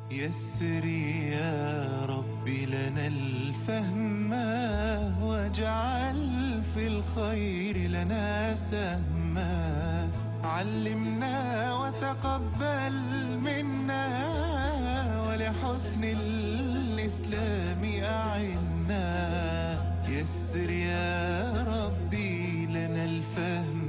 يسر يا رب لنا الفهم واجعل في الخير لنا سهما علمنا وتقبل منا ولحسن الإسلام أعنا يسر يا ربي لنا الفهم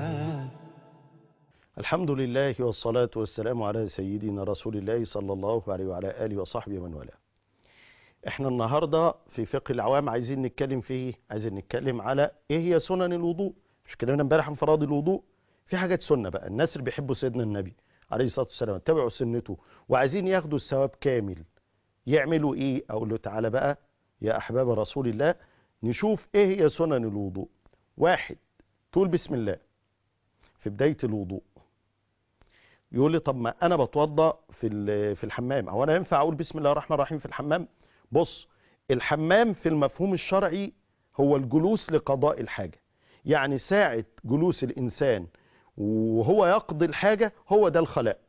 الحمد لله والصلاة والسلام على سيدنا رسول الله صلى الله عليه وعلى آله وصحبه من والاه احنا النهاردة في فقه العوام عايزين نتكلم في ايه عايزين نتكلم على ايه هي سنن الوضوء مش اتكلمنا امبارح عن فرائض الوضوء في حاجات سنة بقى الناس اللي بيحبوا سيدنا النبي عليه الصلاة والسلام تبعوا سنته وعايزين ياخدوا الثواب كامل يعملوا ايه اقول له تعالى بقى يا احباب رسول الله نشوف ايه هي سنن الوضوء واحد تقول بسم الله في بداية الوضوء يقول لي طب ما انا بتوضا في ال- في الحمام او انا ينفع اقول بسم الله الرحمن الرحيم في الحمام بص الحمام في المفهوم الشرعي هو الجلوس لقضاء الحاجه يعني ساعه جلوس الانسان وهو يقضي الحاجه هو ده الخلاء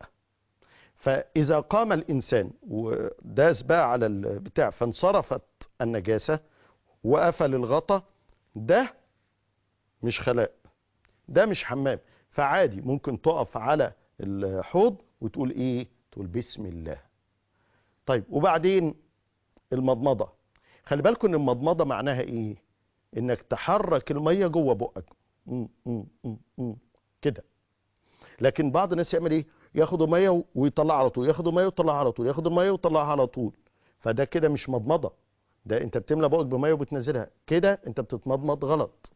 فاذا قام الانسان وداس بقى على البتاع فانصرفت النجاسه وقفل الغطا ده مش خلاء ده مش حمام فعادي ممكن تقف على الحوض وتقول ايه تقول بسم الله طيب وبعدين المضمضه خلي بالكم ان المضمضه معناها ايه انك تحرك الميه جوه بقك م- م- م- م- كده لكن بعض الناس يعمل ايه ياخدوا ميه ويطلع على طول ياخدوا ميه ويطلع على طول ياخدوا ميه ويطلعها على طول فده كده مش مضمضه ده انت بتملى بقك بميه وبتنزلها كده انت بتتمضمض غلط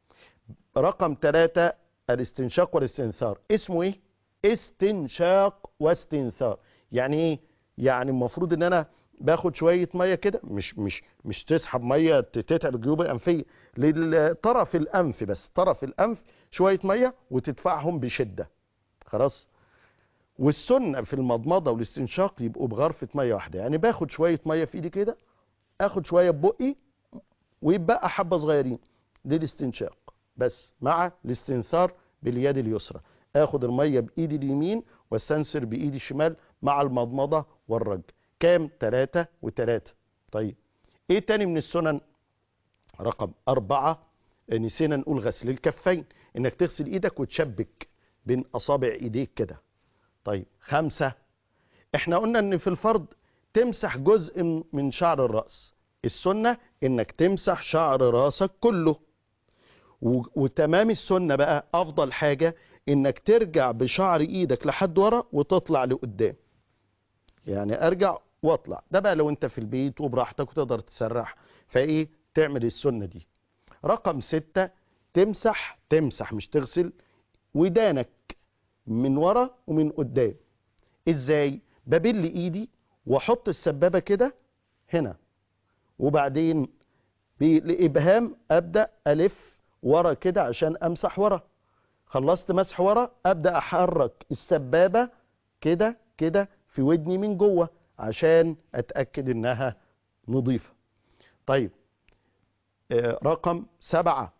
رقم ثلاثة الاستنشاق والاستنثار اسمه ايه استنشاق واستنثار يعني ايه يعني المفروض ان انا باخد شويه ميه كده مش مش مش تسحب ميه تتعب الجيوب الانفيه للطرف الانف بس طرف الانف شويه ميه وتدفعهم بشده خلاص والسنه في المضمضه والاستنشاق يبقوا بغرفه ميه واحده يعني باخد شويه ميه في ايدي كده اخد شويه ببقي ويبقى حبه صغيرين للاستنشاق بس مع الاستنثار باليد اليسرى اخد الميه بايدي اليمين واستنثر بايدي الشمال مع المضمضه والرج كام ثلاثة وثلاثة طيب ايه تاني من السنن رقم أربعة نسينا نقول غسل الكفين انك تغسل ايدك وتشبك بين اصابع ايديك كده طيب خمسة احنا قلنا ان في الفرض تمسح جزء من شعر الرأس السنة انك تمسح شعر راسك كله و- وتمام السنة بقى افضل حاجة انك ترجع بشعر ايدك لحد ورا وتطلع لقدام يعني ارجع واطلع ده بقى لو انت في البيت وبراحتك وتقدر تسرح فايه تعمل السنة دي رقم ستة تمسح تمسح مش تغسل ودانك من ورا ومن قدام ازاي ببل ايدي واحط السبابة كده هنا وبعدين بالابهام ابدا الف ورا كده عشان امسح ورا خلصت مسح ورا ابدا احرك السبابه كده كده في ودني من جوه عشان اتاكد انها نظيفه طيب آه، رقم سبعة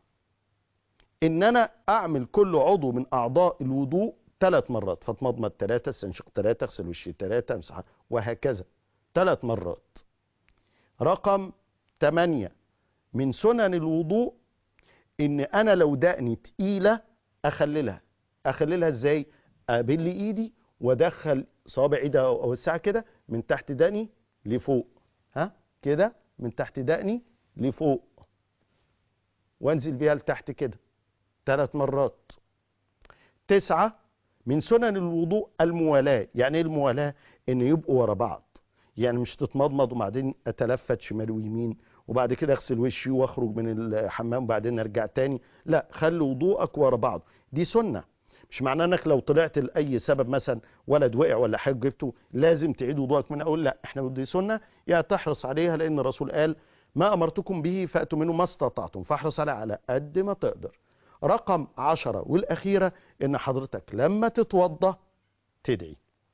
ان انا اعمل كل عضو من اعضاء الوضوء ثلاث مرات فاتمضمض ثلاثة استنشق ثلاثة اغسل وشي ثلاثة امسح وهكذا ثلاث مرات رقم ثمانية من سنن الوضوء ان انا لو دقني تقيلة اخللها اخللها ازاي ابل ايدي وادخل صوابع ايدي او اوسعها كده من تحت دقني لفوق ها كده من تحت دقني لفوق وانزل بيها لتحت كده ثلاث مرات تسعة من سنن الوضوء الموالاة يعني ايه الموالاة ان يبقوا ورا بعض يعني مش تتمضمض وبعدين اتلفت شمال ويمين وبعد كده اغسل وشي واخرج من الحمام وبعدين ارجع تاني لا خلي وضوءك ورا بعض دي سنة مش معناه انك لو طلعت لاي سبب مثلا ولد وقع ولا حاجه جبته لازم تعيد وضوءك من اول لا احنا دي سنه يا تحرص عليها لان الرسول قال ما امرتكم به فاتوا منه ما استطعتم فاحرص عليها على قد ما تقدر رقم عشرة والاخيره ان حضرتك لما تتوضى تدعي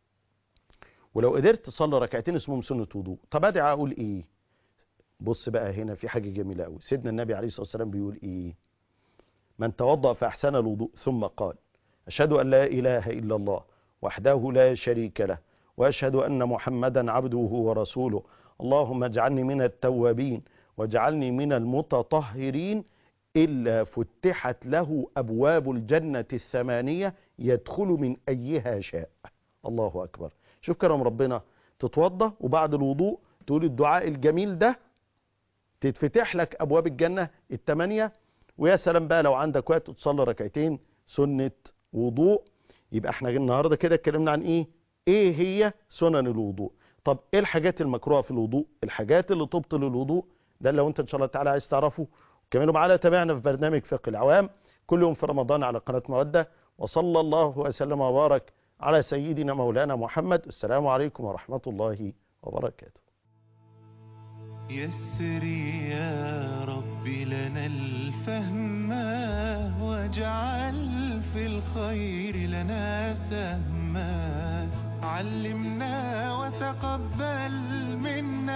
ولو قدرت تصلي ركعتين اسمهم سنه وضوء طب ادعي اقول ايه بص بقى هنا في حاجه جميله قوي سيدنا النبي عليه الصلاه والسلام بيقول ايه من توضأ فأحسن الوضوء ثم قال أشهد أن لا إله إلا الله وحده لا شريك له وأشهد أن محمدا عبده ورسوله اللهم اجعلني من التوابين واجعلني من المتطهرين إلا فتحت له أبواب الجنة الثمانية يدخل من أيها شاء الله أكبر شوف كرم ربنا تتوضى وبعد الوضوء تقول الدعاء الجميل ده تتفتح لك أبواب الجنة الثمانية ويا سلام بقى لو عندك وقت تصلي ركعتين سنة وضوء يبقى احنا النهاردة كده اتكلمنا عن ايه ايه هي سنن الوضوء طب ايه الحاجات المكروهة في الوضوء الحاجات اللي تبطل الوضوء ده لو انت ان شاء الله تعالى عايز تعرفه كمان معانا تابعنا في برنامج فقه العوام كل يوم في رمضان على قناة مودة وصلى الله وسلم وبارك على سيدنا مولانا محمد السلام عليكم ورحمة الله وبركاته يسر يا رب لنا الفهم واجعل في الخير لنا سهما علمنا وتقبل منا